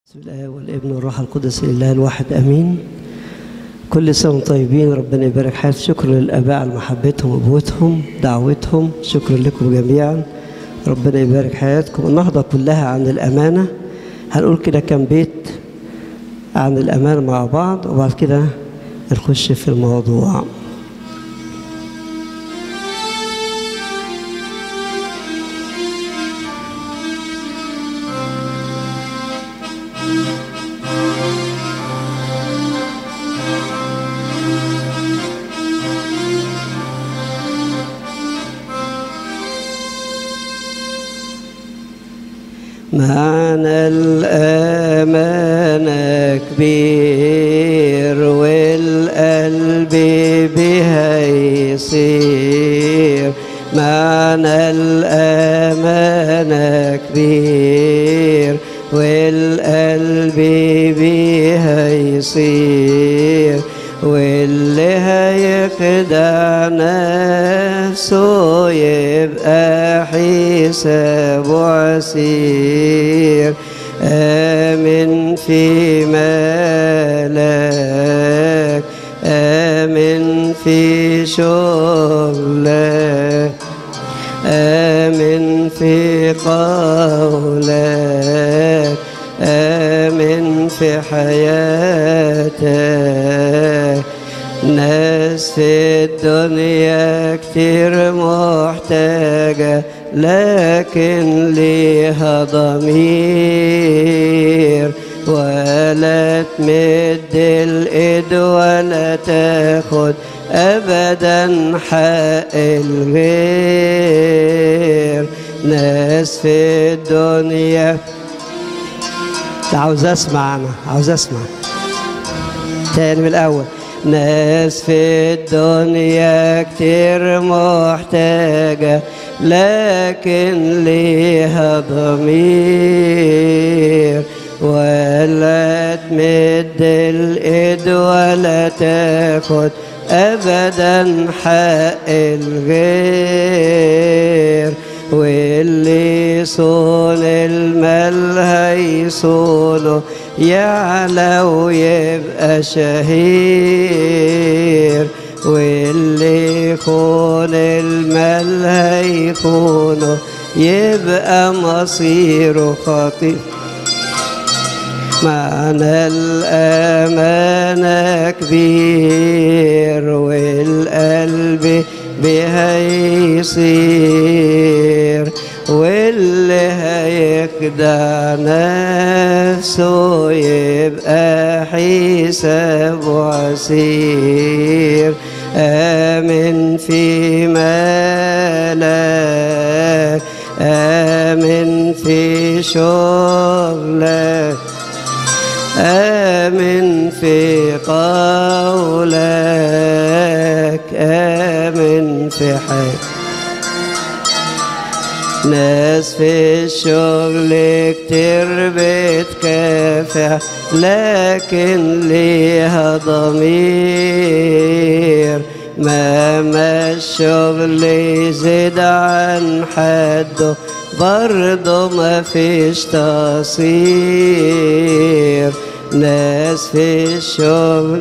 بسم الله والابن والروح القدس لله الواحد امين كل سنه وانتم طيبين ربنا يبارك حياتكم شكر للاباء على محبتهم وابوتهم دعوتهم شكرا لكم جميعا ربنا يبارك حياتكم النهضه كلها عن الامانه هنقول كده كام بيت عن الامانه مع بعض وبعد كده نخش في الموضوع معنى الأمانة كبير والقلب بها يصير معنى الأمانة كبير والقلب بها يصير واللي هيخدع نفسه يبقى حسابه عسير آمن في مالك آمن في شغلك آمن في قولك آمن في حياتك ناس في الدنيا كتير محتاجة لكن ليها ضمير ولا تمد الإيد ولا تاخد أبدا حق الغير ناس في الدنيا عاوز اسمع انا عاوز اسمع تاني من الاول ناس في الدنيا كتير محتاجة لكن ليها ضمير ولا تمد الايد ولا تاخد ابدا حق الغير واللي يصون المال هيصونه يعلى ويبقى شهير واللي يخون المال هيخونه يبقى مصيره خطير معنى الأمانة كبير والقلب بها يصير واللي هيخدع نفسه يبقى حسابه عسير آمن في مالك آمن في شغلك آمن في قولك آمن في حياتك ناس في الشغل كتير بتكافح لكن ليها ضمير مهما الشغل يزيد عن حده برضه ما فيش تصير ناس في الشغل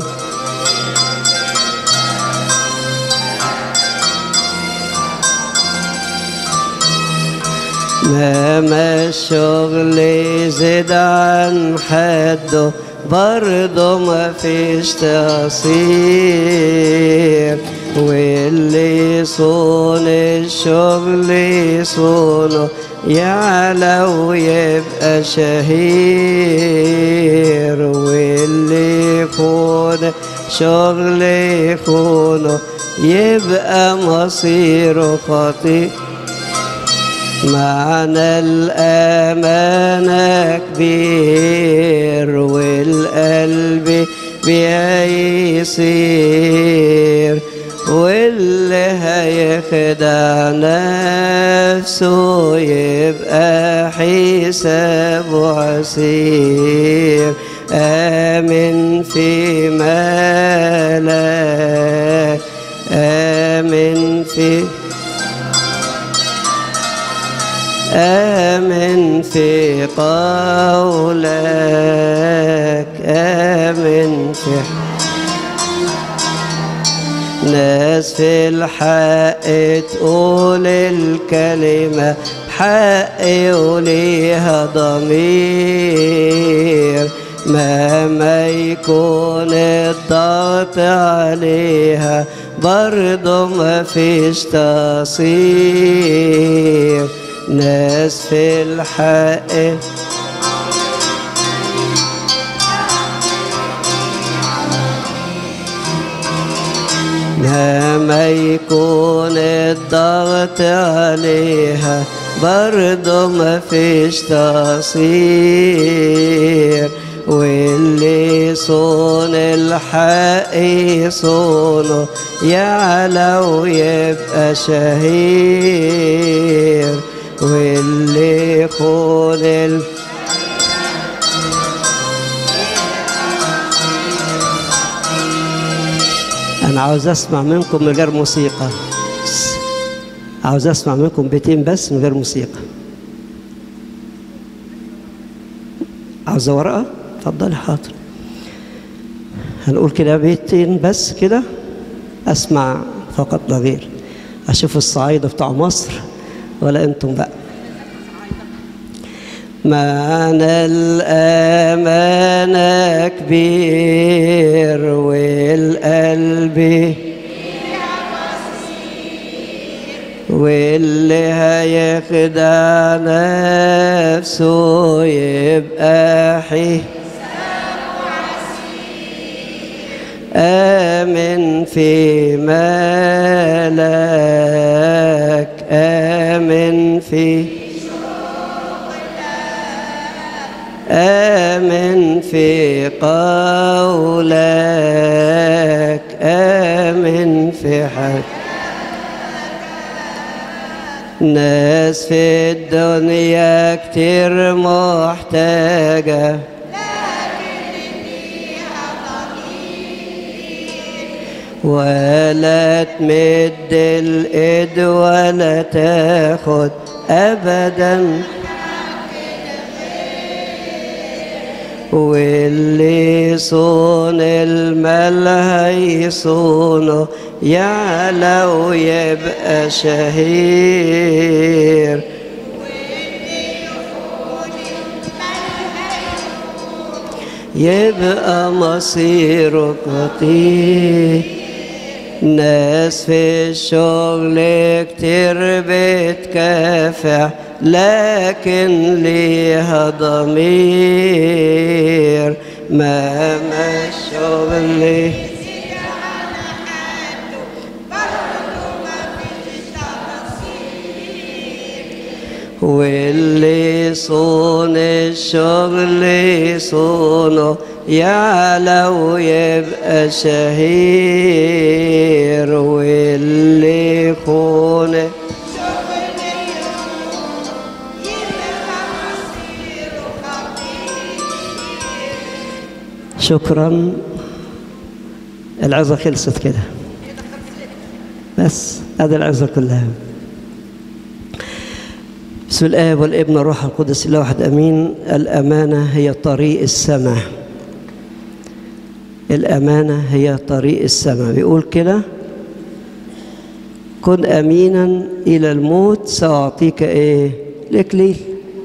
مهما الشغل يزيد عن حده برضه ما فيش تصير واللي يصون الشغل يصونه يعلى ويبقى شهير واللي يخون شغل يخونه يبقى مصيره خطير معنى الأمانة كبير والقلب بيصير واللي هيخدع نفسه يبقى حسابه عسير آمن في مالك آمن في آمن في قولك آمن في ناس في الحق تقول الكلمة حق وليها ضمير مهما يكون الضغط عليها برضه ما فيش تصير ناس في الحق مهما يكون الضغط عليها برضه ما فيش تصير واللي صون الحق يصونه يعلى ويبقى شهير واللي يخون الحق أنا عاوز أسمع منكم من غير موسيقى عاوز أسمع منكم بيتين بس من غير موسيقى عاوزة ورقة؟ اتفضلي حاضر هنقول كده بيتين بس كده أسمع فقط لا غير أشوف الصعايدة بتاع مصر ولا أنتم بقى معنى الأمانة كبير والقلب واللي هيخدع نفسه يبقى حي آمن في مالك آمن في آمن في قولك آمن في حق ناس في الدنيا كتير محتاجة ولا تمد الإيد ولا تاخد أبداً واللي صون المال هيصونه يعلى ويبقى شهير يبقى مصيره خطير ناس في الشغل كتير بتكافح لكن ليها ضمير مهما الشغل واللي صون الشغل يصونه يعلى ويبقى شهير واللي يخونه شكرا العظة خلصت كده بس هذه العظة كلها بسم الآب والابن والروح القدس الله واحد أمين الأمانة هي طريق السماء الأمانة هي طريق السماء بيقول كده كن أمينا إلى الموت سأعطيك إيه الإكليل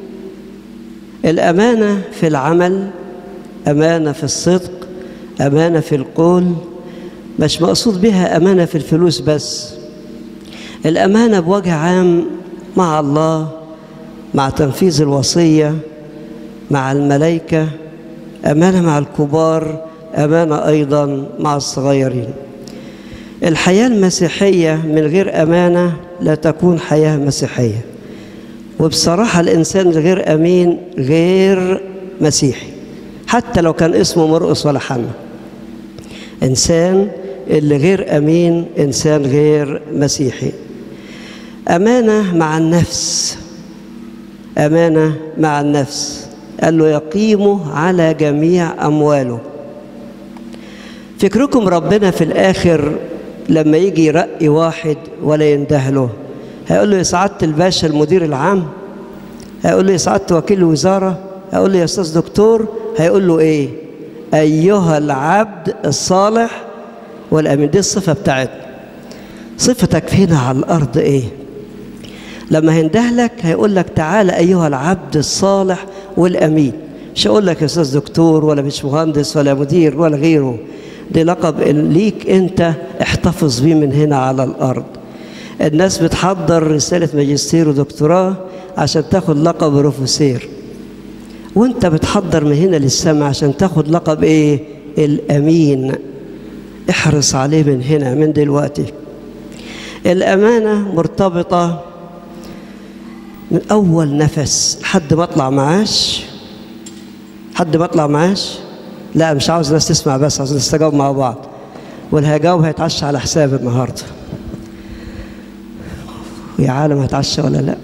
الأمانة في العمل أمانة في الصدق أمانة في القول مش مقصود بها أمانة في الفلوس بس الأمانة بوجه عام مع الله مع تنفيذ الوصية مع الملائكة أمانة مع الكبار أمانة أيضا مع الصغيرين الحياة المسيحية من غير أمانة لا تكون حياة مسيحية وبصراحة الإنسان الغير أمين غير مسيحي حتى لو كان اسمه مرقص ولا حنا إنسان اللي غير أمين إنسان غير مسيحي أمانة مع النفس أمانة مع النفس قال له يقيمه على جميع أمواله فكركم ربنا في الآخر لما يجي يرقي واحد ولا ينده له هيقول له يا سعادة الباشا المدير العام هيقول له يا سعادة وكيل الوزارة هيقول له يا أستاذ دكتور هيقول له إيه أيها العبد الصالح والأمين دي الصفة بتاعتنا صفتك هنا على الأرض إيه لما هينده لك هيقول لك تعالى أيها العبد الصالح والأمين مش هقول لك يا أستاذ دكتور ولا مش مهندس ولا مدير ولا غيره دي لقب ليك أنت احتفظ بيه من هنا على الأرض الناس بتحضر رسالة ماجستير ودكتوراه عشان تاخد لقب بروفيسور وانت بتحضر من هنا للسماء عشان تاخد لقب ايه الامين احرص عليه من هنا من دلوقتي الامانه مرتبطه من اول نفس لحد ما اطلع معاش حد ما اطلع معاش لا مش عاوز الناس تسمع بس عاوز نستجاوب مع بعض واللي هيجاوب هيتعشى على حساب النهارده ويا عالم هتعشى ولا لا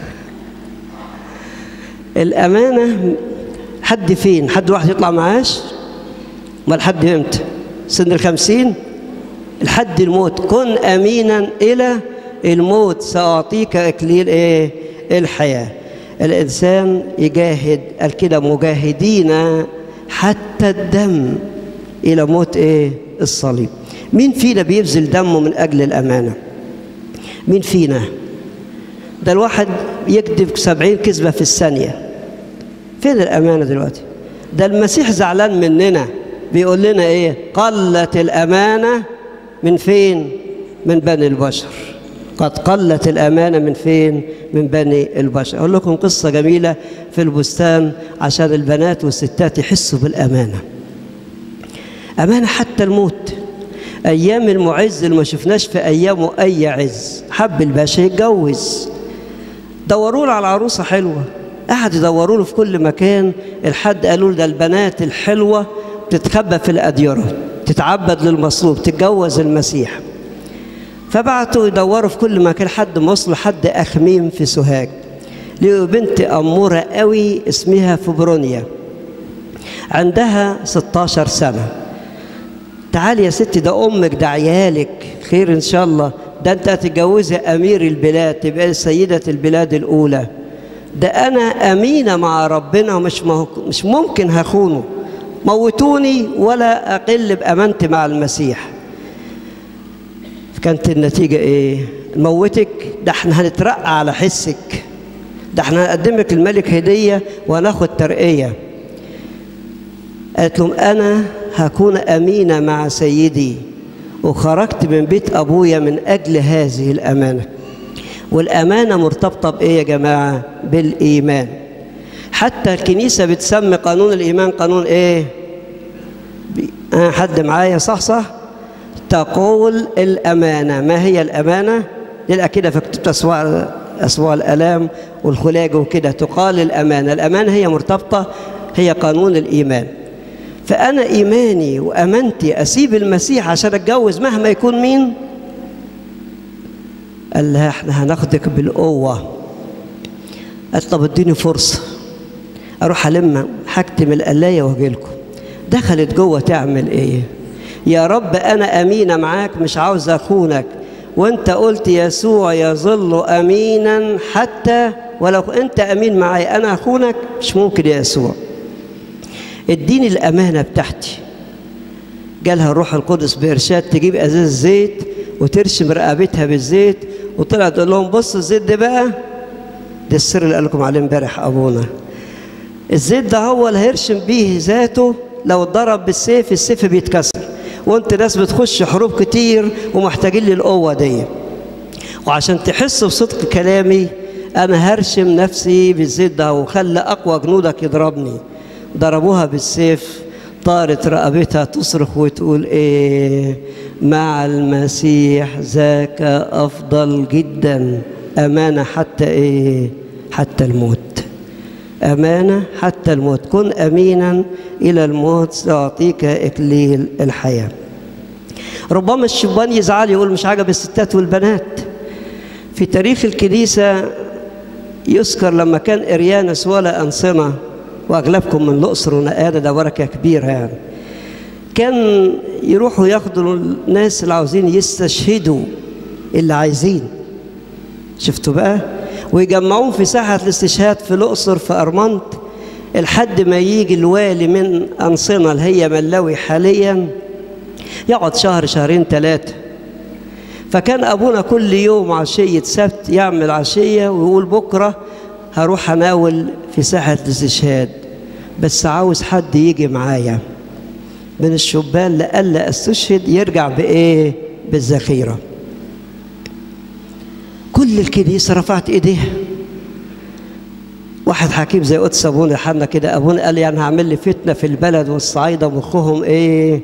الأمانة حد فين حد واحد يطلع معاش ما لحد امتى سن الخمسين لحد الموت كن أمينا إلى الموت سأعطيك إكليل إيه الحياة الإنسان يجاهد قال كده مجاهدين حتى الدم إلى موت إيه الصليب مين فينا بيبذل دمه من أجل الأمانة مين فينا ده الواحد يكذب سبعين كذبة في الثانية فين الأمانة دلوقتي ده المسيح زعلان مننا بيقول لنا إيه قلت الأمانة من فين من بني البشر قد قلت الأمانة من فين من بني البشر أقول لكم قصة جميلة في البستان عشان البنات والستات يحسوا بالأمانة أمانة حتى الموت أيام المعز اللي ما شفناش في أيامه أي عز حب الباشا يتجوز دوروا له على عروسة حلوة قعد يدوروا له في كل مكان الحد قالوا له ده البنات الحلوة بتتخبى في الأديرة تتعبد للمصلوب تتجوز المسيح فبعتوا يدوروا في كل مكان حد ما وصلوا حد أخميم في سوهاج لقوا بنت أمورة قوي اسمها فبرونيا عندها 16 سنة تعالي يا ستي ده أمك ده عيالك خير إن شاء الله ده أنت هتتجوزي أمير البلاد تبقى سيدة البلاد الأولى ده أنا أمينة مع ربنا ومش مش ممكن هخونه موتوني ولا أقل بأمانتي مع المسيح كانت النتيجة إيه؟ موتك ده احنا هنترقى على حسك ده احنا هنقدم لك الملك هدية وهناخد ترقية قالت لهم أنا هكون أمينة مع سيدي وخرجت من بيت أبويا من أجل هذه الأمانة والأمانة مرتبطة بإيه يا جماعة؟ بالإيمان حتى الكنيسة بتسمي قانون الإيمان قانون إيه؟ آه حد معايا صح صح؟ تقول الأمانة ما هي الأمانة؟ دي كده فكتبت أسواق أسواق الألام والخلاج وكده تقال الأمانة الأمانة هي مرتبطة هي قانون الإيمان فأنا إيماني وأمانتي أسيب المسيح عشان أتجوز مهما يكون مين قال لها احنا هناخدك بالقوة قالت طب اديني فرصة أروح ألم حاجتي من القلاية وأجي لكم دخلت جوه تعمل إيه يا رب أنا أمينة معاك مش عاوز أخونك وأنت قلت يسوع يظل أمينا حتى ولو أنت أمين معايا أنا أخونك مش ممكن يا يسوع اديني الأمانة بتاعتي جالها الروح القدس بإرشاد تجيب أزاز زيت وترشم رقبتها بالزيت وطلعت تقول لهم بصوا الزيت ده بقى ده السر اللي قال لكم عليه امبارح أبونا الزيت ده هو اللي هيرشم بيه ذاته لو اتضرب بالسيف السيف بيتكسر وانت ناس بتخش حروب كتير ومحتاجين للقوة دي وعشان تحسوا بصدق كلامي أنا هرشم نفسي بالزيت ده وخلي أقوى جنودك يضربني ضربوها بالسيف طارت رقبتها تصرخ وتقول ايه مع المسيح ذاك افضل جدا امانه حتى ايه حتى الموت امانه حتى الموت كن امينا الى الموت ساعطيك اكليل الحياه ربما الشبان يزعل يقول مش عجب الستات والبنات في تاريخ الكنيسه يذكر لما كان اريانس ولا انصنه واغلبكم من الاقصر ونقاده ده بركه كبيره يعني كان يروحوا ياخدوا الناس اللي عاوزين يستشهدوا اللي عايزين شفتوا بقى ويجمعوهم في ساحة الاستشهاد في الأقصر في أرمنت لحد ما يجي الوالي من أنصنة اللي هي ملاوي حاليا يقعد شهر شهرين ثلاثة فكان أبونا كل يوم عشية سبت يعمل عشية ويقول بكرة هروح أناول في ساحة الاستشهاد بس عاوز حد يجي معايا من الشبان لألا استشهد يرجع بإيه بالذخيرة كل الكنيسة رفعت إيديها واحد حكيم زي قدس أبونا حنا كده أبونا قال يعني هعمل لي فتنة في البلد والصعايدة مخهم إيه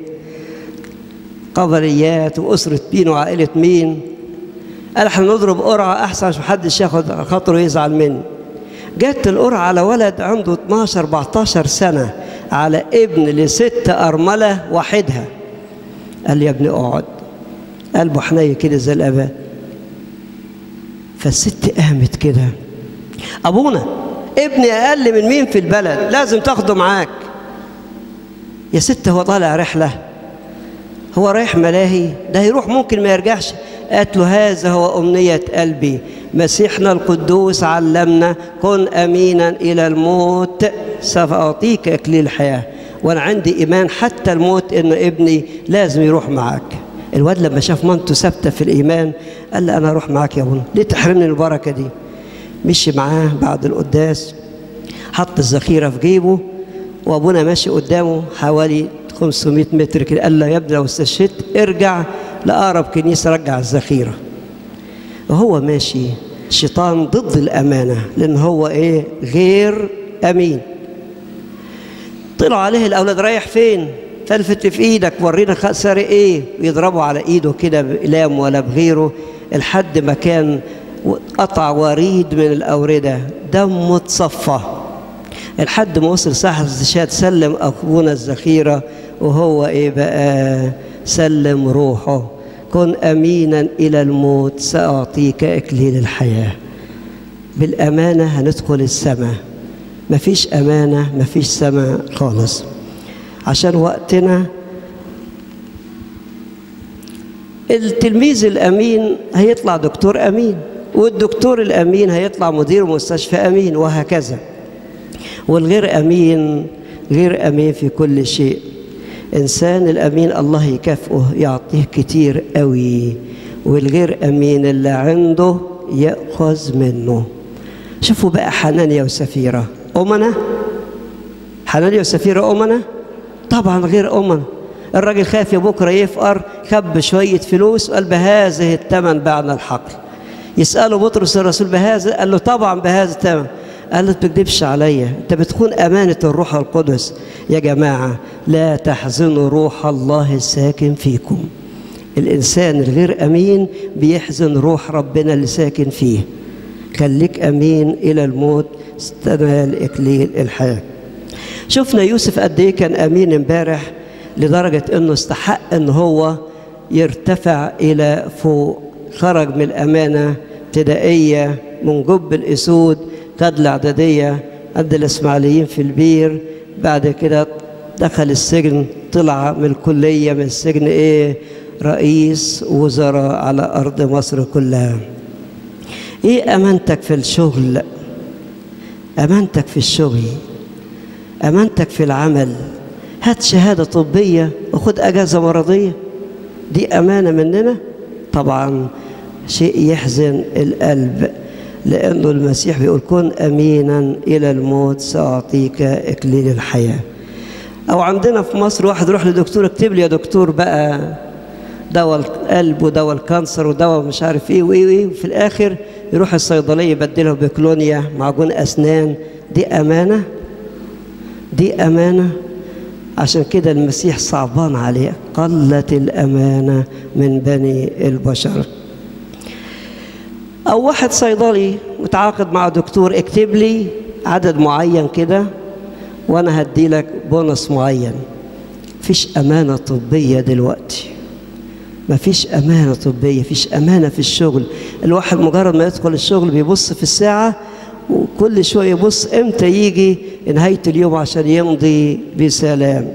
قبليات وأسرة مين وعائلة مين قال احنا نضرب قرعة أحسن عشان محدش ياخد خاطره يزعل مني جت القرعة على ولد عنده 12 14 سنة على ابن لست أرملة وحدها قال لي يا ابني اقعد قلبه حنين كده زي الآباء فالست قامت كده أبونا ابني أقل من مين في البلد لازم تاخده معاك يا ست هو طالع رحلة هو رايح ملاهي ده هيروح ممكن ما يرجعش قالت له هذا هو أمنية قلبي مسيحنا القدوس علمنا كن أمينا إلى الموت سأعطيك إكليل الحياة وأنا عندي إيمان حتى الموت إن ابني لازم يروح معاك الواد لما شاف مامته ثابتة في الإيمان قال لي أنا أروح معاك يا ابونا ليه تحرمني البركة دي مشي معاه بعد القداس حط الذخيرة في جيبه وأبونا ماشي قدامه حوالي 500 متر كده قال له يا ابني لو استشهدت ارجع لأقرب كنيسة رجع الذخيرة وهو ماشي الشيطان ضد الأمانة لأن هو إيه غير أمين طلعوا عليه الأولاد رايح فين فلفت في إيدك ورينا سارق إيه ويضربوا على إيده كده بإقلام ولا بغيره لحد ما كان قطع وريد من الأوردة دمه اتصفى لحد ما وصل ساحة الاستشهاد سلم أبونا الذخيرة وهو إيه بقى سلم روحه كن أمينا إلى الموت سأعطيك إكليل الحياة بالأمانة هندخل السماء مفيش أمانة مفيش سماء خالص عشان وقتنا التلميذ الأمين هيطلع دكتور أمين والدكتور الأمين هيطلع مدير مستشفى أمين وهكذا والغير أمين غير أمين في كل شيء إنسان الأمين الله يكافئه يعطيه كتير قوي والغير أمين اللي عنده يأخذ منه شوفوا بقى حنانيا وسفيرة أمنة حنانيا وسفيرة أمنة طبعا غير أمنة الراجل خاف يا بكرة يفقر خب شوية فلوس وقال بهذه الثمن بعنا الحقل يسأله بطرس الرسول بهذا قال له طبعا بهذا الثمن قال له تكذبش عليا انت بتكون امانه الروح القدس يا جماعه لا تحزنوا روح الله الساكن فيكم الانسان الغير امين بيحزن روح ربنا اللي ساكن فيه خليك امين الى الموت تنال اكليل الحياه شفنا يوسف قد ايه كان امين امبارح لدرجه انه استحق ان هو يرتفع الى فوق خرج من الامانه ابتدائيه من جب الاسود خد الاعداديه قد الاسماعيليين في البير بعد كده دخل السجن طلع من الكليه من السجن ايه رئيس وزراء على ارض مصر كلها ايه امانتك في الشغل امانتك في الشغل امانتك في العمل هات شهاده طبيه وخد اجازه مرضيه دي امانه مننا طبعا شيء يحزن القلب لأنه المسيح بيقول كن أمينا إلى الموت سأعطيك إكليل الحياة أو عندنا في مصر واحد يروح لدكتور اكتب لي يا دكتور بقى دواء القلب ودواء الكانسر ودواء مش عارف ايه وايه وايه وفي الاخر يروح الصيدليه يبدله بكلونيا معجون اسنان دي امانه دي امانه عشان كده المسيح صعبان عليه قلت الامانه من بني البشر او واحد صيدلي متعاقد مع دكتور اكتب لي عدد معين كده وانا هدي لك بونص معين مفيش امانه طبيه دلوقتي مفيش امانه طبيه مفيش امانه في الشغل الواحد مجرد ما يدخل الشغل بيبص في الساعه وكل شويه يبص امتى يجي نهايه اليوم عشان يمضي بسلام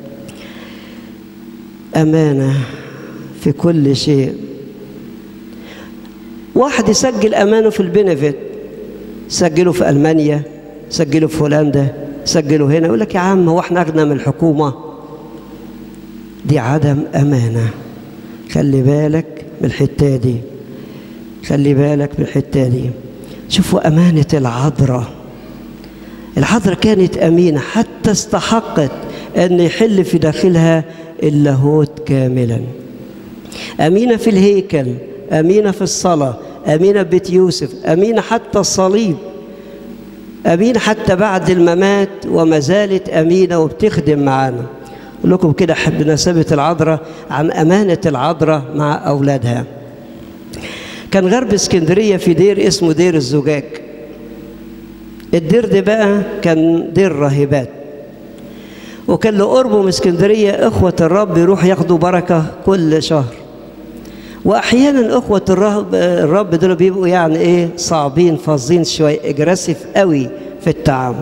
امانه في كل شيء واحد يسجل امانه في البنفيت سجلوا في ألمانيا سجلوا في هولندا سجلوا هنا يقول لك يا عم هو احنا أغنى من الحكومة دي عدم أمانة خلي بالك من الحتة دي خلي بالك من الحتة دي شوفوا أمانة العذراء العذراء كانت أمينة حتى استحقت أن يحل في داخلها اللاهوت كاملا أمينة في الهيكل أمينة في الصلاة أمينة بيت يوسف أمينة حتى الصليب أمينة حتى بعد الممات وما زالت أمينة وبتخدم معانا أقول لكم كده بمناسبة العذراء عن أمانة العذراء مع أولادها كان غرب اسكندرية في دير اسمه دير الزجاج الدير ده بقى كان دير راهبات وكان لقربه من اسكندرية إخوة الرب يروح ياخدوا بركة كل شهر وأحيانا إخوة الرب, الرب دول بيبقوا يعني إيه صعبين فظين شوية إجراسيف قوي في التعامل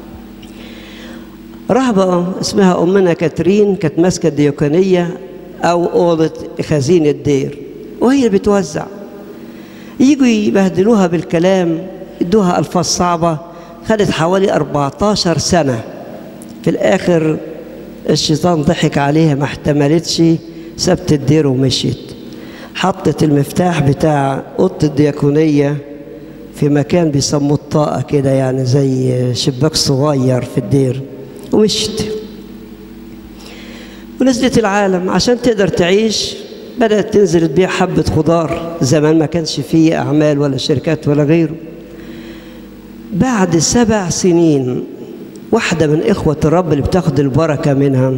رهبة اسمها أمنا كاترين كانت ماسكة الديوكانية أو أوضة خزين الدير وهي بتوزع يجوا يبهدلوها بالكلام يدوها ألفاظ صعبة خدت حوالي 14 سنة في الآخر الشيطان ضحك عليها ما احتملتش سبت الدير ومشيت حطت المفتاح بتاع أوضة الدياكونية في مكان بيسموه الطاقة كده يعني زي شباك صغير في الدير ومشت ونزلت العالم عشان تقدر تعيش بدأت تنزل تبيع حبة خضار زمان ما كانش فيه أعمال ولا شركات ولا غيره بعد سبع سنين واحدة من إخوة الرب اللي بتاخد البركة منها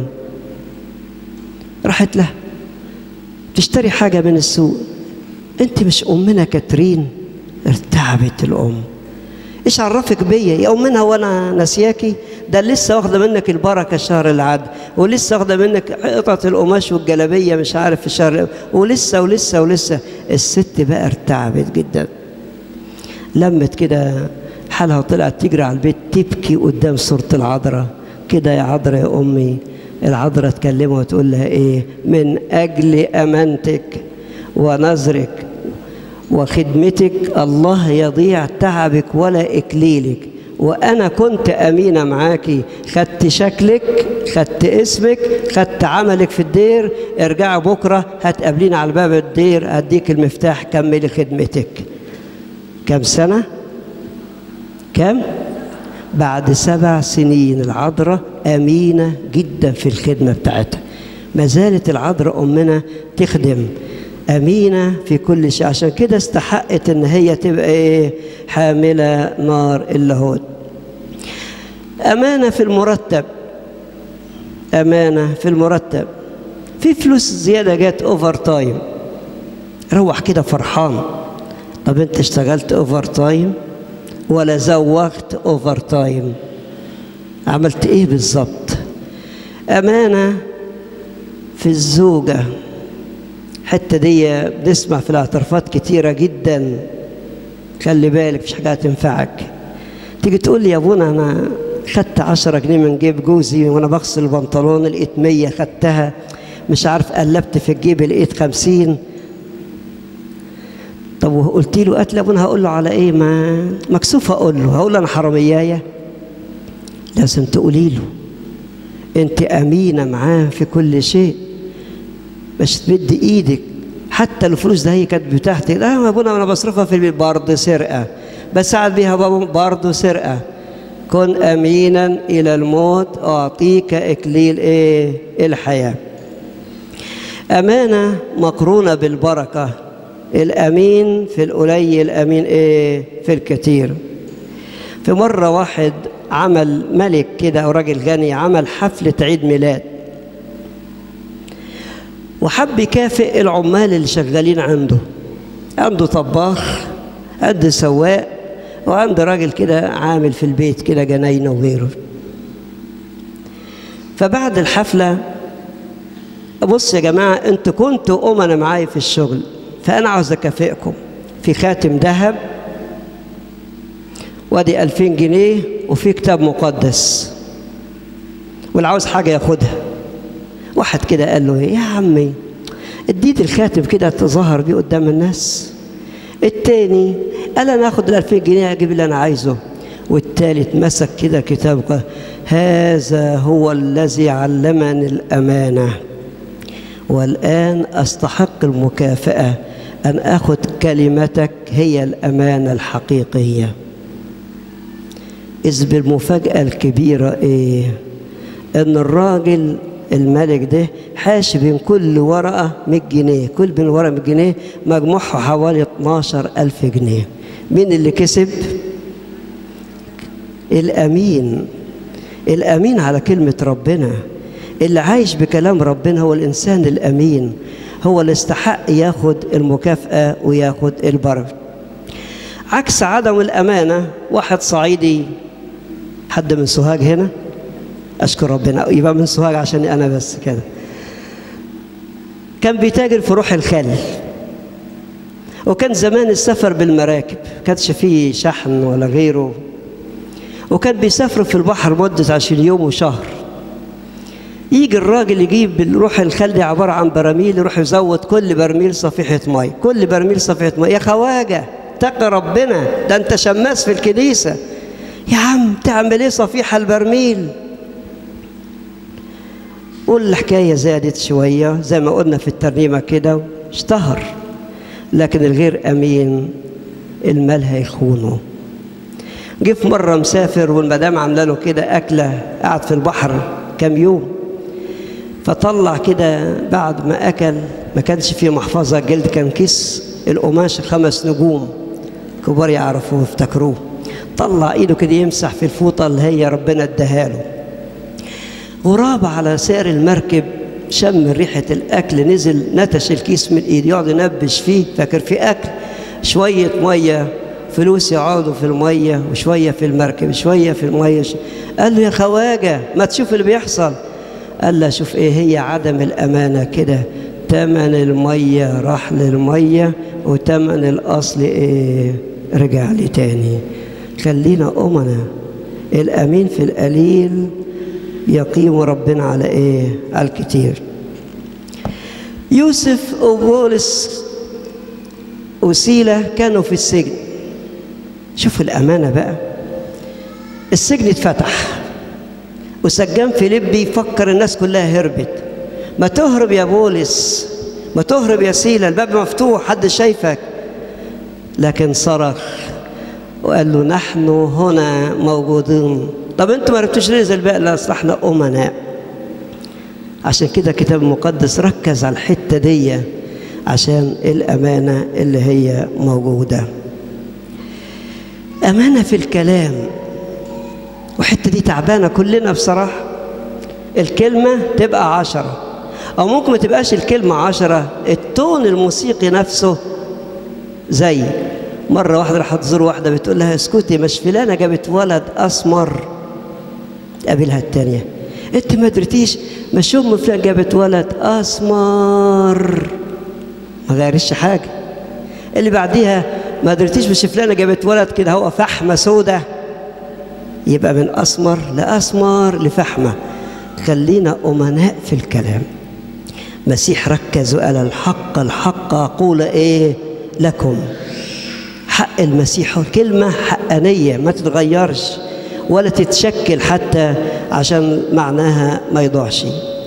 راحت لها تشتري حاجة من السوق أنت مش أمنا كاترين ارتعبت الأم ايش عرفك بيا يا امنا وانا ناسياكي ده لسه واخده منك البركه الشهر اللي عدى ولسه واخده منك قطعه القماش والجلابيه مش عارف في الشهر ولسه ولسه ولسه الست بقى ارتعبت جدا لمت كده حالها وطلعت تجري على البيت تبكي قدام صوره العذراء كده يا عذراء يا امي العذراء تكلمها وتقول لها ايه من اجل امانتك ونظرك وخدمتك الله يضيع تعبك ولا إكليلك وأنا كنت أمينة معاكي خدت شكلك خدت اسمك خدت عملك في الدير ارجعي بكرة هتقابليني على باب الدير هديك المفتاح كملي خدمتك كم سنة؟ كم؟ بعد سبع سنين العذراء أمينة جدا في الخدمة بتاعتها ما زالت العذراء أمنا تخدم أمينة في كل شيء عشان كده استحقت إن هي تبقى إيه حاملة نار اللاهوت أمانة في المرتب أمانة في المرتب في فلوس زيادة جت أوفر تايم روح كده فرحان طب أنت اشتغلت أوفر تايم ولا زوغت أوفر تايم عملت إيه بالظبط أمانة في الزوجة الحته دي بنسمع في الاعترافات كتيره جدا خلي بالك مش حاجه تنفعك تيجي تقول لي يا ابونا انا خدت عشرة جنيه من جيب جوزي وانا بغسل البنطلون لقيت مية خدتها مش عارف قلبت في الجيب لقيت خمسين طب وقلت له قالت لي ابونا هقول له على ايه ما مكسوف اقول له هقول له انا حراميايه لازم تقولي له انت امينه معاه في كل شيء مش تمد ايدك حتى الفلوس ده هي كانت بتاعتي لا يا ابونا انا بصرفها في البيت برضه سرقه بساعد بيها بابا برضه سرقه كن امينا الى الموت اعطيك اكليل ايه الحياه امانه مقرونه بالبركه الامين في القليل امين ايه في الكثير في مره واحد عمل ملك كده او راجل غني عمل حفله عيد ميلاد وحب يكافئ العمال اللي شغالين عنده عنده طباخ عنده سواق وعنده راجل كده عامل في البيت كده جناينه وغيره فبعد الحفله بص يا جماعه انتوا كنتوا امنا معايا في الشغل فانا عاوز اكافئكم في خاتم ذهب وادي 2000 جنيه وفي كتاب مقدس واللي عاوز حاجه ياخدها واحد كده قال له يا عمي اديت الخاتم كده تظهر بيه قدام الناس التاني قال انا اخد ال 2000 جنيه اجيب اللي انا عايزه والتالت مسك كده كتاب قال هذا هو الذي علمني الامانه والان استحق المكافاه ان اخذ كلمتك هي الامانه الحقيقيه اذ بالمفاجاه الكبيره ايه ان الراجل الملك ده حاش بين كل ورقة 100 جنيه كل بين ورقة 100 جنيه مجموعها حوالي 12 ألف جنيه مين اللي كسب الأمين الأمين على كلمة ربنا اللي عايش بكلام ربنا هو الإنسان الأمين هو اللي استحق ياخد المكافأة وياخد البركة عكس عدم الأمانة واحد صعيدي حد من سوهاج هنا أشكر ربنا يبقى من سوهاج عشان أنا بس كده كان بيتاجر في روح الخل وكان زمان السفر بالمراكب كانش فيه شحن ولا غيره وكان بيسافروا في البحر مدة عشرين يوم وشهر يجي الراجل يجيب الروح الخل دي عبارة عن براميل يروح يزود كل برميل صفيحة مية كل برميل صفيحة مية يا خواجة اتقي ربنا ده انت شماس في الكنيسة يا عم تعمل ايه صفيحة البرميل والحكاية زادت شوية زي ما قلنا في الترنيمة كده اشتهر لكن الغير أمين المال هيخونه جه في مرة مسافر والمدام عاملة له كده أكلة قعد في البحر كام يوم فطلع كده بعد ما أكل ما كانش فيه محفظة جلد كان كيس القماش خمس نجوم كبار يعرفوه افتكروه طلع ايده كده يمسح في الفوطة اللي هي ربنا اداها له غراب على سعر المركب شم ريحة الأكل نزل نتش الكيس من إيده يقعد ينبش فيه فاكر في أكل شوية مية فلوس يقعدوا في المية وشوية في المركب شوية في المية قال له يا خواجة ما تشوف اللي بيحصل قال له شوف إيه هي عدم الأمانة كده تمن المية راح للمية وتمن الأصل إيه رجع لي تاني خلينا أمنا الأمين في القليل يقيم ربنا على ايه على الكتير يوسف وبولس وسيلة كانوا في السجن شوف الأمانة بقى السجن اتفتح وسجان فيليبي فكر الناس كلها هربت ما تهرب يا بولس ما تهرب يا سيلة الباب مفتوح حد شايفك لكن صرخ وقال له نحن هنا موجودون طب انتوا ما عرفتوش ليه زي الباقي لا اصل احنا امناء عشان كده الكتاب المقدس ركز على الحته دي عشان الامانه اللي هي موجوده امانه في الكلام والحته دي تعبانه كلنا بصراحه الكلمه تبقى عشرة او ممكن ما تبقاش الكلمه عشرة التون الموسيقي نفسه زي مرة واحدة راحت تزور واحدة بتقول لها اسكتي مش فلانة جابت ولد أسمر قابلها التانية انت ما درتيش مش ام فلان جابت ولد اسمر ما غيرش حاجه اللي بعديها ما درتيش مش فلانه جابت ولد كده هو فحمه سودة يبقى من اسمر لاسمر لفحمه خلينا امناء في الكلام مسيح ركز وقال الحق الحق اقول ايه لكم حق المسيح كلمه حقانيه ما تتغيرش ولا تتشكل حتى عشان معناها ما يضيعش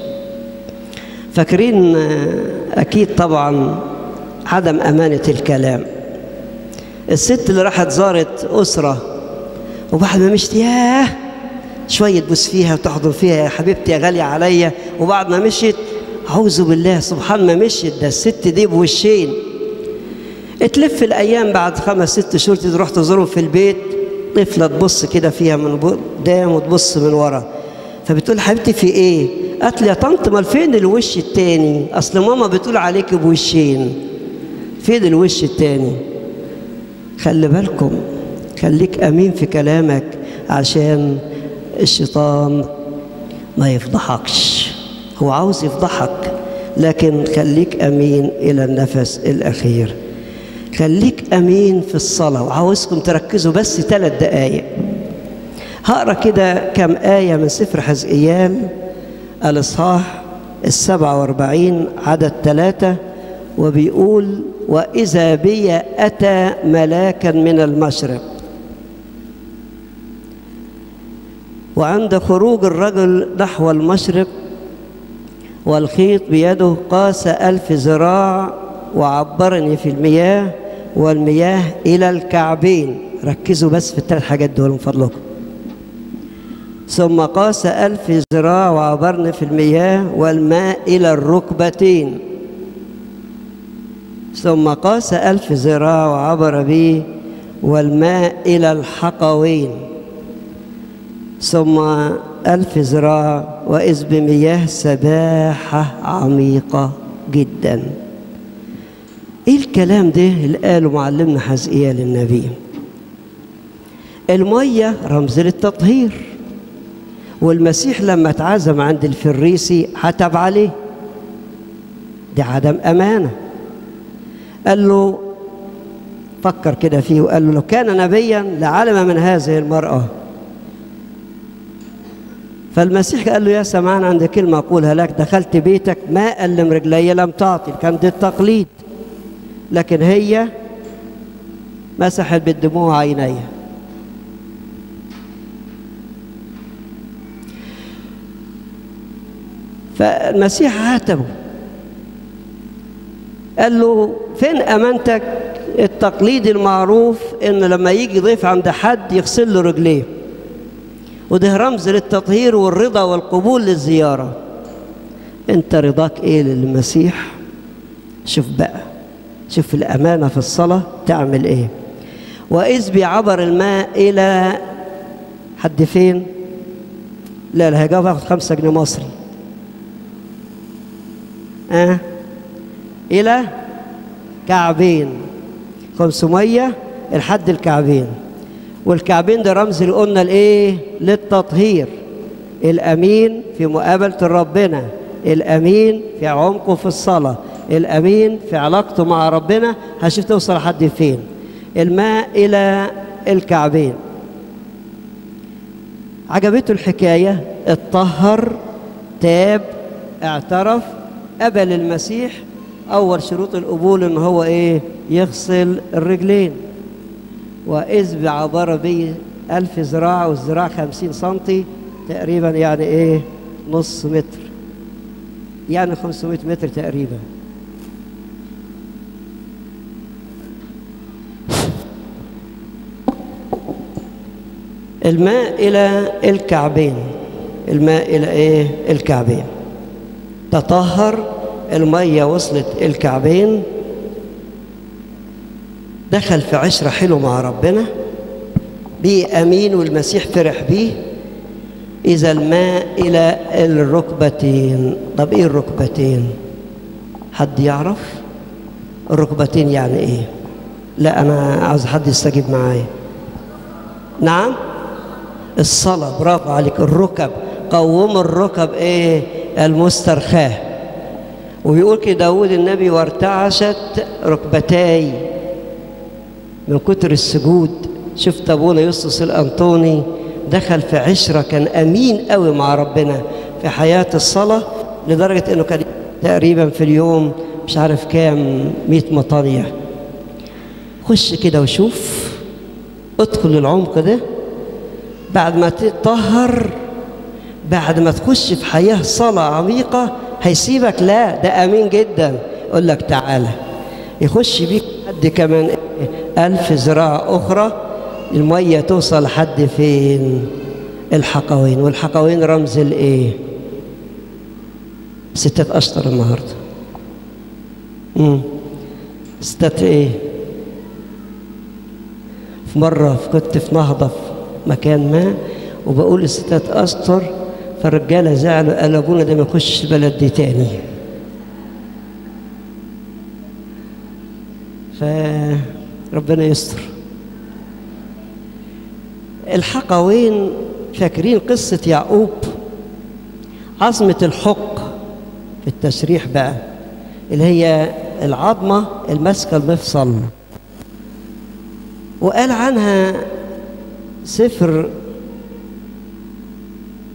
فاكرين اكيد طبعا عدم امانه الكلام الست اللي راحت زارت اسره وبعد ما مشت ياه شويه تبوس فيها وتحضن فيها يا حبيبتي يا غاليه عليا وبعد ما مشيت اعوذ بالله سبحان ما مشيت ده الست دي بوشين تلف الايام بعد خمس ست شهور تروح تزورهم في البيت طفله تبص كده فيها من قدام وتبص من ورا فبتقول حبيبتي في ايه قالت لي يا طنط امال فين الوش التاني اصل ماما بتقول عليك بوشين فين الوش التاني خلي بالكم خليك امين في كلامك عشان الشيطان ما يفضحكش هو عاوز يفضحك لكن خليك امين الى النفس الاخير خليك امين في الصلاه وعاوزكم تركزوا بس ثلاث دقائق هقرا كده كم ايه من سفر حزقيال الاصحاح السبعة واربعين عدد ثلاثة وبيقول وإذا بي أتى ملاكا من المشرق وعند خروج الرجل نحو المشرق والخيط بيده قاس ألف ذراع وعبرني في المياه والمياه إلى الكعبين ركزوا بس في الثلاث حاجات دول من فضلكم ثم قاس ألف ذراع وعبرني في المياه والماء إلى الركبتين ثم قاس ألف ذراع وعبر بي والماء إلى الحقوين ثم ألف ذراع وإذ بمياه سباحة عميقة جدا إيه الكلام ده اللي قاله معلمنا حزقيال النبي المية رمز للتطهير والمسيح لما اتعزم عند الفريسي حتب عليه دي عدم أمانة قال له فكر كده فيه وقال له لو كان نبيا لعلم من هذه المرأة فالمسيح قال له يا سمعان عندي كلمة أقولها لك دخلت بيتك ما ألم رجلي لم تعطي كان ده التقليد لكن هي مسحت بالدموع عينيها فالمسيح عاتبه قال له فين امانتك التقليد المعروف ان لما يجي ضيف عند حد يغسل له رجليه وده رمز للتطهير والرضا والقبول للزياره انت رضاك ايه للمسيح شوف بقى شوف الامانه في الصلاه تعمل ايه واذ بعبر الماء الى حد فين لا لا هجاوب هاخد خمسة جنيه مصري أه؟ إلى كعبين 500 لحد الكعبين والكعبين ده رمز اللي قلنا الايه للتطهير الامين في مقابله ربنا الامين في عمقه في الصلاه الامين في علاقته مع ربنا هشوف توصل لحد فين الماء الى الكعبين عجبته الحكايه اتطهر تاب اعترف قبل المسيح اول شروط القبول ان هو ايه يغسل الرجلين واذ بعبر بي ألف ذراع والذراع خمسين سنتي تقريبا يعني ايه نص متر يعني 500 متر تقريبا الماء إلى الكعبين الماء إلى إيه الكعبين تطهر المية وصلت الكعبين دخل في عشرة حلو مع ربنا بيه أمين والمسيح فرح بيه إذا الماء إلى الركبتين طب إيه الركبتين حد يعرف الركبتين يعني إيه لا أنا عاوز حد يستجيب معايا نعم الصلاة برافو عليك الركب قوم الركب إيه المسترخاه ويقول كده داود النبي وارتعشت ركبتاي من كتر السجود شفت ابونا يوسف الانطوني دخل في عشره كان امين قوي مع ربنا في حياه الصلاه لدرجه انه كان تقريبا في اليوم مش عارف كام 100 مطانيه خش كده وشوف ادخل العمق ده بعد ما تتطهر بعد ما تخش في حياه صلاه عميقه هيسيبك لا ده امين جدا يقول لك تعالى يخش بيك حد كمان ألف ذراع أخرى المية توصل حد فين الحقوين والحقوين رمز الإيه ستة أشطر النهاردة امم ستة إيه في مرة كنت في نهضة في مكان ما وبقول الستة أسطر فالرجالة زعلوا قالوا أبونا ده ما يخش البلد دي تاني فربنا يستر الحقوين فاكرين قصة يعقوب عظمة الحق في التشريح بقى اللي هي العظمة الماسكة المفصل وقال عنها سفر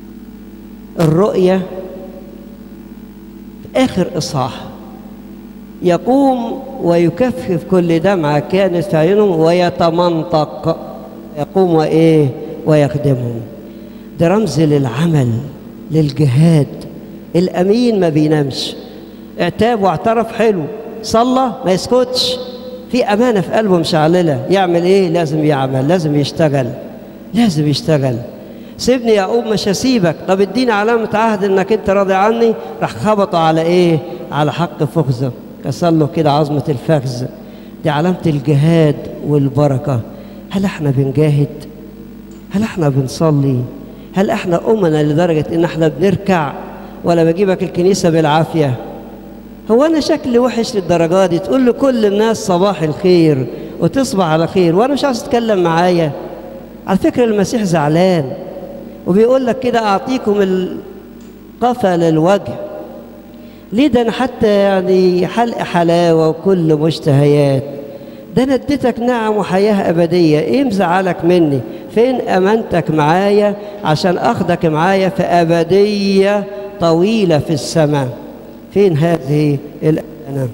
الرؤية في آخر إصحاح يقوم ويكفف كل دمعة كانت في عينهم ويتمنطق يقوم وإيه ويخدمهم ده رمز للعمل للجهاد الأمين ما بينامش اعتاب واعترف حلو صلى ما يسكتش في أمانة في قلبه مشعللة يعمل إيه لازم يعمل لازم يشتغل لازم يشتغل سيبني يا أم مش هسيبك طب اديني علامة عهد إنك أنت راضي عني راح خبطوا على إيه على حق فخذه كسر له كده عظمة الفخذ دي علامة الجهاد والبركة هل احنا بنجاهد هل احنا بنصلي هل احنا أمنا لدرجة إن احنا بنركع ولا بجيبك الكنيسة بالعافية هو أنا شكلي وحش للدرجة دي تقول لكل الناس صباح الخير وتصبح على خير وأنا مش عاوز تتكلم معايا على فكرة المسيح زعلان وبيقول لك كده أعطيكم القفا للوجه ليه ده أنا حتى يعني حلق حلاوة وكل مشتهيات ده أنا اديتك نعم وحياة أبدية إيه مزعلك مني فين أمانتك معايا عشان أخدك معايا في أبدية طويلة في السماء فين هذه الأمانة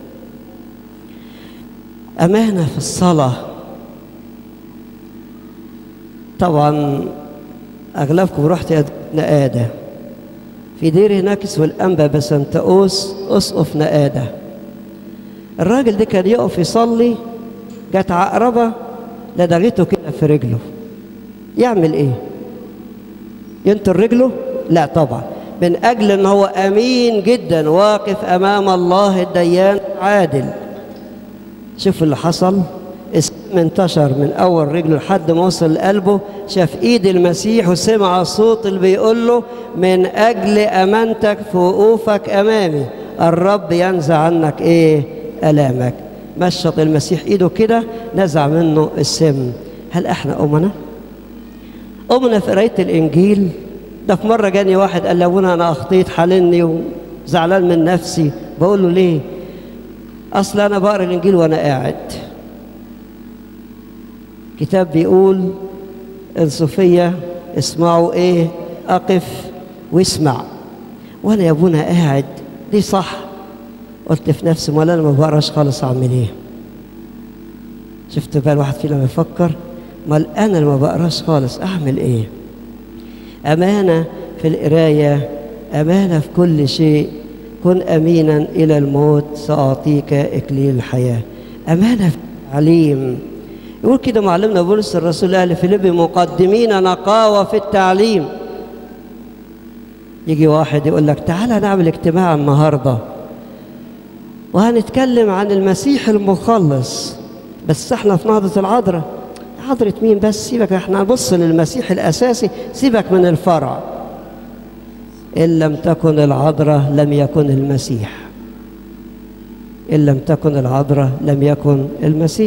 أمانة في الصلاة طبعا أغلبكم رحت نقادة في دير هناك اسمه الأنبا بسنتقوس أسقف نقادة الراجل ده كان يقف يصلي جت عقربة لدغته كده في رجله يعمل ايه ينطر رجله لا طبعا من أجل أن هو أمين جدا واقف أمام الله الديان عادل شوف اللي حصل السم انتشر من أول رجله لحد ما وصل لقلبه شاف إيد المسيح وسمع الصوت اللي بيقول له من أجل أمانتك في وقوفك أمامي الرب ينزع عنك إيه ألامك مشط المسيح إيده كده نزع منه السم هل إحنا أمنا؟ أمنا في قراية الإنجيل ده في مرة جاني واحد قال لابونا أنا أخطيت حالني وزعلان من نفسي بقول له ليه؟ أصل أنا بقرا الإنجيل وأنا قاعد كتاب بيقول الصوفية اسمعوا إيه أقف واسمع وأنا يا أبونا قاعد دي صح قلت في نفسي ما أنا ما بقراش خالص أعمل إيه شفت بقى الواحد فينا بيفكر ما أنا اللي ما بقراش خالص أعمل إيه أمانة في القراية أمانة في كل شيء كن أمينا إلى الموت سأعطيك إكليل الحياة أمانة في التعليم يقول كده معلمنا بولس الرسول أهل فيليبي مقدمين نقاوة في التعليم يجي واحد يقول لك تعالى نعمل اجتماع النهارده وهنتكلم عن المسيح المخلص بس احنا في نهضة العذراء عذرة مين بس سيبك احنا نبص للمسيح الأساسي سيبك من الفرع إن لم تكن العذراء لم يكن المسيح إن لم تكن العذراء لم يكن المسيح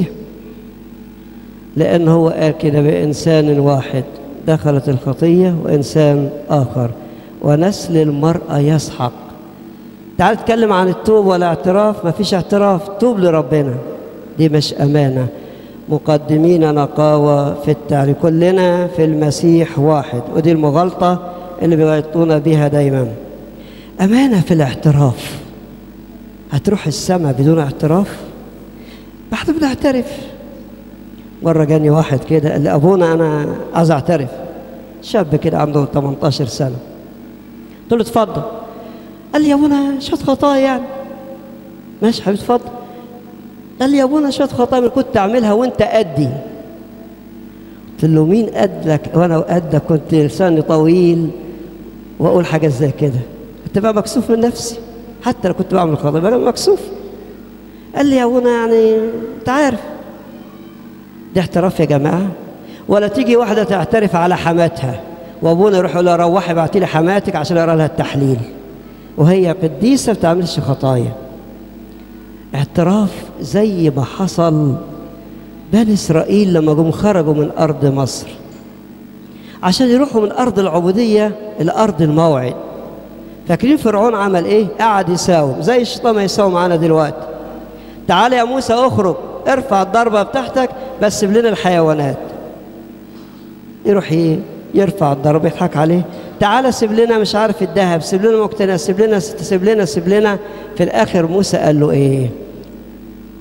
لأن هو قال كده بإنسان واحد دخلت الخطية وإنسان آخر ونسل المرأة يسحق تعال نتكلم عن التوب والاعتراف ما فيش اعتراف توب لربنا دي مش أمانة مقدمين نقاوة في التعليم كلنا في المسيح واحد ودي المغالطة اللي بيغلطونا بيها دايما أمانة في الاعتراف هتروح السماء بدون اعتراف بعد بنعترف مرة جاني واحد كده قال لي أبونا أنا عايز أعترف شاب كده عنده 18 سنة قلت له اتفضل قال لي يا ابونا شويه خطايا يعني ماشي حبيبي اتفضل قال لي يا ابونا شويه خطايا اللي كنت اعملها وانت قدي قلت له مين قدك وانا قدك كنت لساني طويل واقول حاجه زي كده كنت بقى مكسوف من نفسي حتى لو كنت بعمل خطايا بقى مكسوف قال لي يا ابونا يعني انت عارف ده احتراف يا جماعه ولا تيجي واحده تعترف على حماتها وابونا يروح يقول لها روحي ابعتي لي حماتك عشان اقرا لها التحليل وهي قديسه ما بتعملش خطايا اعتراف زي ما حصل بني اسرائيل لما جم خرجوا من ارض مصر عشان يروحوا من ارض العبوديه الى ارض الموعد فاكرين فرعون عمل ايه قعد يساوم زي الشيطان ما يساوم معانا دلوقتي تعالى يا موسى اخرج ارفع الضربه بتاعتك بس سيب لنا الحيوانات يروح ايه يرفع الضرب يضحك عليه تعالى سيب لنا مش عارف الذهب سيب لنا مقتنى سيب لنا سيب لنا سيب لنا في الاخر موسى قال له ايه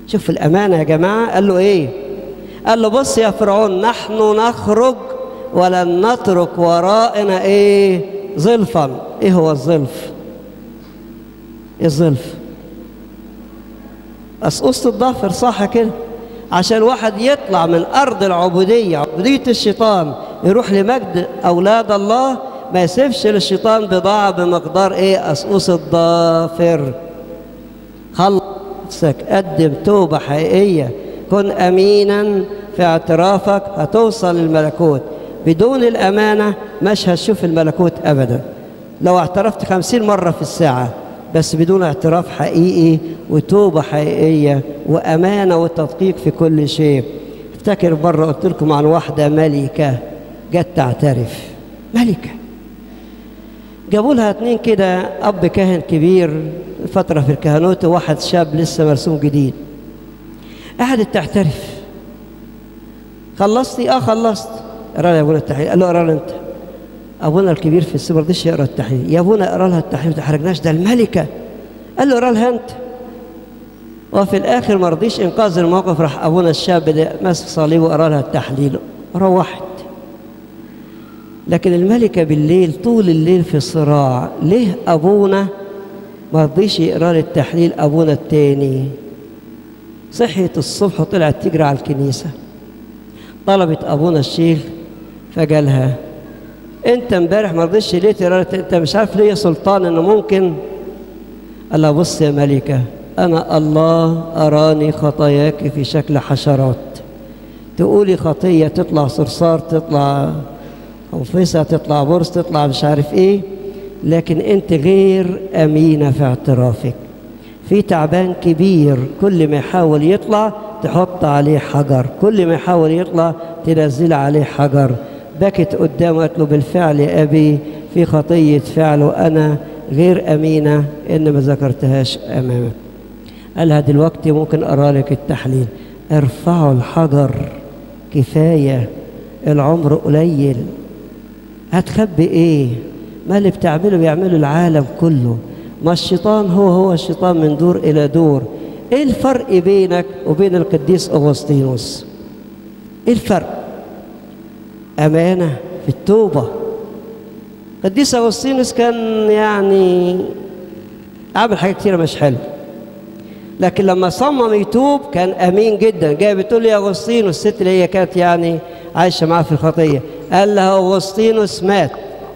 شوف الأمانة يا جماعة قال له إيه قال له بص يا فرعون نحن نخرج ولن نترك ورائنا إيه ظلفا إيه هو الظلف إيه الظلف أسقسط الضفر صح كده عشان واحد يطلع من أرض العبودية عبودية الشيطان يروح لمجد أولاد الله ما يسيبش للشيطان بضاعة بمقدار إيه أسقوس الضافر خلص نفسك قدم توبة حقيقية كن أمينا في اعترافك هتوصل للملكوت بدون الأمانة مش هتشوف الملكوت أبدا لو اعترفت خمسين مرة في الساعة بس بدون اعتراف حقيقي وتوبة حقيقية وأمانة وتدقيق في كل شيء افتكر مرة قلت لكم عن واحدة ملكة جت تعترف ملكة جابوا لها اتنين كده أب كاهن كبير فترة في الكهنوت وواحد شاب لسه مرسوم جديد قعدت تعترف خلصتي؟ اه خلصت اقرا لي يا ابونا التحليل قال له اقرا لي انت ابونا الكبير في السوبر ديش يقرا التحليل يا ابونا اقرا لها التحليل ما تحرجناش ده الملكه قال له اقرا لها انت وفي الاخر ما رضيش انقاذ الموقف راح ابونا الشاب ده ماسك صليب وقرا لها التحليل روحت لكن الملكه بالليل طول الليل في صراع ليه ابونا ما رضيش يقرا لي التحليل ابونا التاني صحيت الصبح وطلعت تجري على الكنيسه طلبت ابونا الشيخ فقالها انت امبارح ما رضيتش ليه تقرا انت مش عارف ليه يا سلطان انه ممكن قال لها بص يا ملكه انا الله اراني خطاياك في شكل حشرات تقولي خطيه تطلع صرصار تطلع خنفسه تطلع برص تطلع مش عارف ايه لكن انت غير امينه في اعترافك في تعبان كبير كل ما يحاول يطلع تحط عليه حجر كل ما يحاول يطلع تنزل عليه حجر بكت قدامه قالت له بالفعل يا ابي في خطيه فعل وانا غير امينه ان ما ذكرتهاش امامك قالها دلوقتي ممكن اقرا لك التحليل ارفعوا الحجر كفايه العمر قليل هتخبي ايه ما اللي بتعمله بيعمله العالم كله ما الشيطان هو هو الشيطان من دور الى دور ايه الفرق بينك وبين القديس اغسطينوس ايه الفرق امانه في التوبه القديس اغسطينوس كان يعني عمل حاجات كتيره مش حلوه لكن لما صمم يتوب كان امين جدا جاي بتقول لي يا اغسطينوس الست اللي هي كانت يعني عايشه معاه في الخطيه قال لها اغسطينوس مات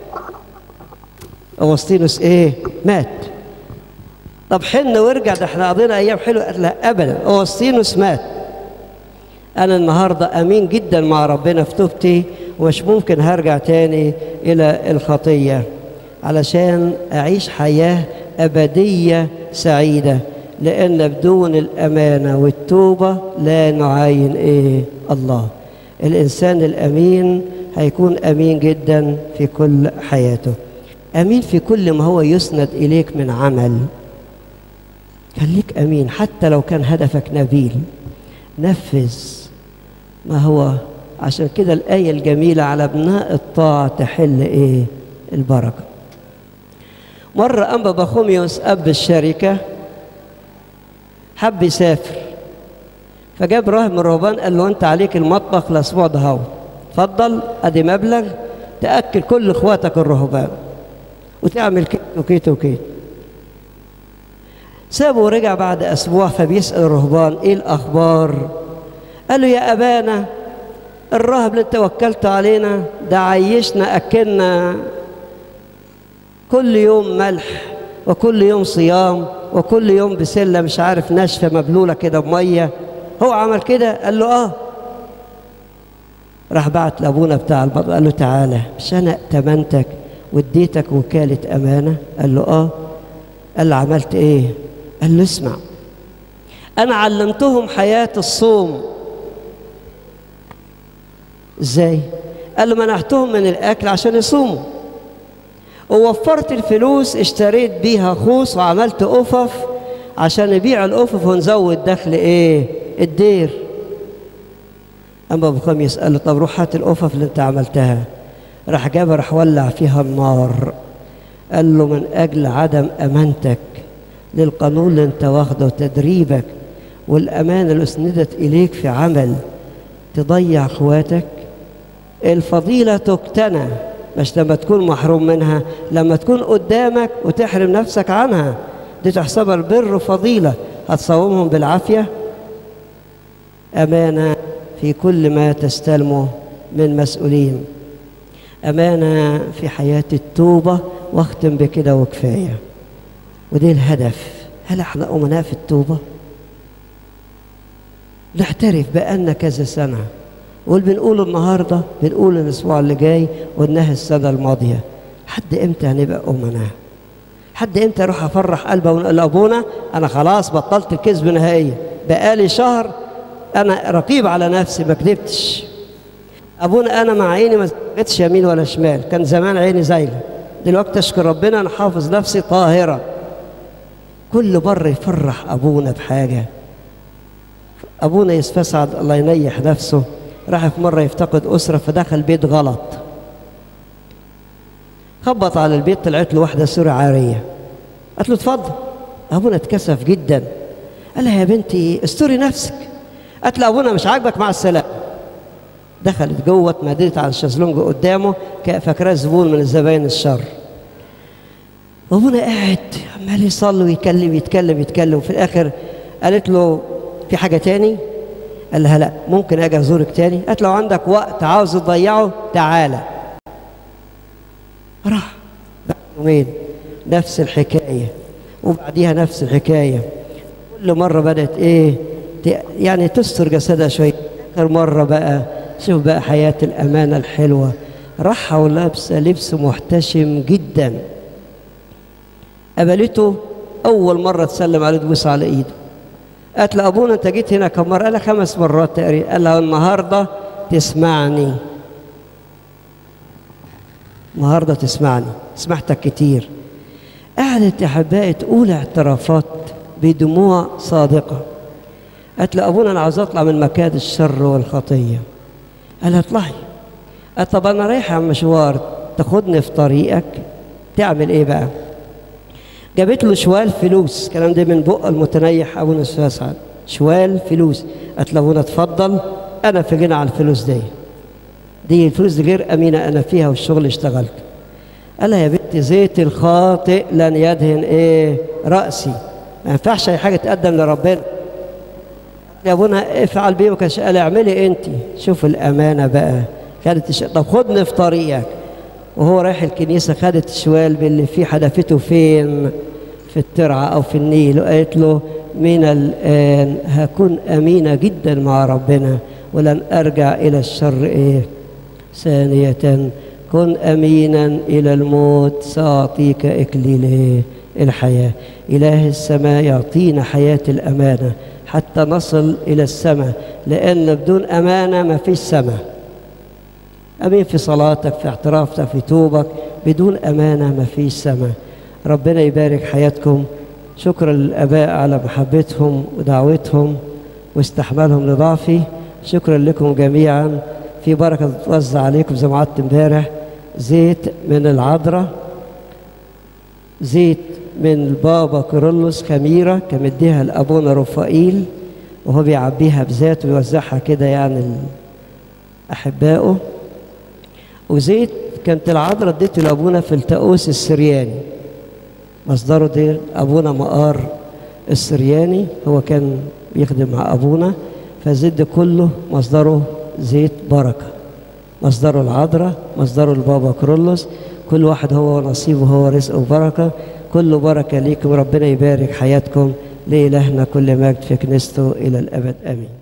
اغسطينوس ايه مات طب حن وارجع ده احنا قضينا ايام حلوه قال لا ابدا اغسطينوس مات انا النهارده امين جدا مع ربنا في توبتي ومش ممكن هرجع تاني الى الخطيه علشان اعيش حياه ابديه سعيده لان بدون الامانه والتوبه لا نعاين ايه الله الانسان الامين هيكون امين جدا في كل حياته امين في كل ما هو يسند اليك من عمل خليك امين حتى لو كان هدفك نبيل نفذ ما هو عشان كده الايه الجميله على ابناء الطاعه تحل ايه البركه مره انبا بخوميوس اب الشركه حب يسافر فجاب راهب من الرهبان قال له انت عليك المطبخ الاسبوع ده هو اتفضل ادي مبلغ تاكل كل اخواتك الرهبان وتعمل كيت وكيت وكيت سابه ورجع بعد اسبوع فبيسال الرهبان ايه الاخبار قال له يا ابانا الراهب اللي انت وكلت علينا ده عيشنا اكلنا كل يوم ملح وكل يوم صيام وكل يوم بسله مش عارف ناشفه مبلوله كده بميه هو عمل كده قال له اه راح بعت لابونا بتاع البطل قال له تعالى مش انا ائتمنتك واديتك وكاله امانه قال له اه قال له عملت ايه قال له اسمع انا علمتهم حياه الصوم ازاي قال له منعتهم من الاكل عشان يصوموا ووفرت الفلوس اشتريت بيها خوص وعملت قفف عشان نبيع القفف ونزود دخل ايه الدير اما ابو خام يساله طب روح هات القفف اللي انت عملتها راح جاب راح ولع فيها النار قال له من اجل عدم امانتك للقانون اللي انت واخده وتدريبك والأمانة اللي أسندت إليك في عمل تضيع اخواتك الفضيلة تقتنى مش لما تكون محروم منها لما تكون قدامك وتحرم نفسك عنها دي تحسبها البر فضيلة هتصومهم بالعافية أمانة في كل ما تستلمه من مسؤولين أمانة في حياة التوبة واختم بكده وكفاية ودي الهدف هل احنا أمناء في التوبة؟ نعترف بأن كذا سنة واللي بنقوله النهارده بنقول الأسبوع اللي جاي قلناها السنة الماضية حد إمتى هنبقى أمناء؟ حد إمتى أروح أفرح قلبي ونقول أبونا أنا خلاص بطلت الكذب نهائيا بقالي شهر أنا رقيب على نفسي ما كذبتش أبونا أنا مع عيني ما زغتش يمين ولا شمال كان زمان عيني زايلة دلوقتي أشكر ربنا أنا حافظ نفسي طاهرة كل بر يفرح أبونا بحاجة أبونا يستسعد الله ينيح نفسه راح في مرة يفتقد أسرة فدخل بيت غلط خبط على البيت طلعت له واحدة سورة عارية قالت له اتفضل أبونا اتكسف جدا قال لها يا بنتي استوري نفسك قالت له أبونا مش عاجبك مع السلامة دخلت جوه اتمددت على الشازلونج قدامه فاكراه زبون من الزباين الشر وابونا قاعد عمال يصلي ويكلم يتكلم يتكلم وفي الاخر قالت له في حاجه تاني قال لها لا ممكن اجي ازورك تاني قالت لو عندك وقت عاوز تضيعه تعالى راح بعد يومين نفس الحكايه وبعديها نفس الحكايه كل مره بدات ايه يعني تستر جسدها شويه اخر مره بقى شوف بقى حياه الامانه الحلوه راحة ولابسه لبس محتشم جدا قابلته اول مره تسلم عليه تبوس على ايده قالت له ابونا انت جيت هنا كم مره قال لها خمس مرات تقريبا قال لها النهارده تسمعني النهارده تسمعني سمعتك كتير قعدت يا احبائي تقول اعترافات بدموع صادقه قالت له ابونا انا عاوز اطلع من مكاد الشر والخطيه قال لها اطلعي قالت طب انا رايحه مشوار تاخدني في طريقك تعمل ايه بقى جابت له شوال فلوس الكلام ده من بق المتنيح ابونا الساسعد شوال فلوس قالت له ابونا اتفضل انا في غنى على الفلوس دي دي الفلوس دي غير امينه انا فيها والشغل اشتغلت قال لها يا بنتي زيت الخاطئ لن يدهن ايه راسي ما ينفعش اي حاجه تقدم لربنا يا ابونا افعل بيه ما كانش قال اعملي انت شوف الامانه بقى خدت الش... طب خدني في طريقك وهو رايح الكنيسه خدت الشوال باللي فيه حدفته فين في الترعه او في النيل وقالت له من الان هكون امينه جدا مع ربنا ولن ارجع الى الشر ايه ثانيه كن امينا الى الموت ساعطيك اكليل الحياه اله السماء يعطينا حياه الامانه حتى نصل الى السماء لان بدون امانه ما فيش سماء امين في صلاتك في اعترافك في توبك بدون امانه ما فيش سماء ربنا يبارك حياتكم شكرا للاباء على محبتهم ودعوتهم واستحمالهم لضعفي شكرا لكم جميعا في بركه تتوزع عليكم زي ما وعدت امبارح زيت من العذراء زيت من البابا كيرلس خميره كان مديها لابونا رفائيل وهو بيعبيها بذاته ويوزعها كده يعني احبائه وزيت كانت العذراء اديته لابونا في التاوس السرياني مصدره ده ابونا مقار السرياني هو كان بيخدم مع ابونا فالزيت ده كله مصدره زيت بركه مصدره العذراء مصدره البابا كرولوس كل واحد هو نصيبه هو رزق وبركه كله بركه ليكم ربنا يبارك حياتكم لإلهنا كل مجد في كنيسته إلى الأبد آمين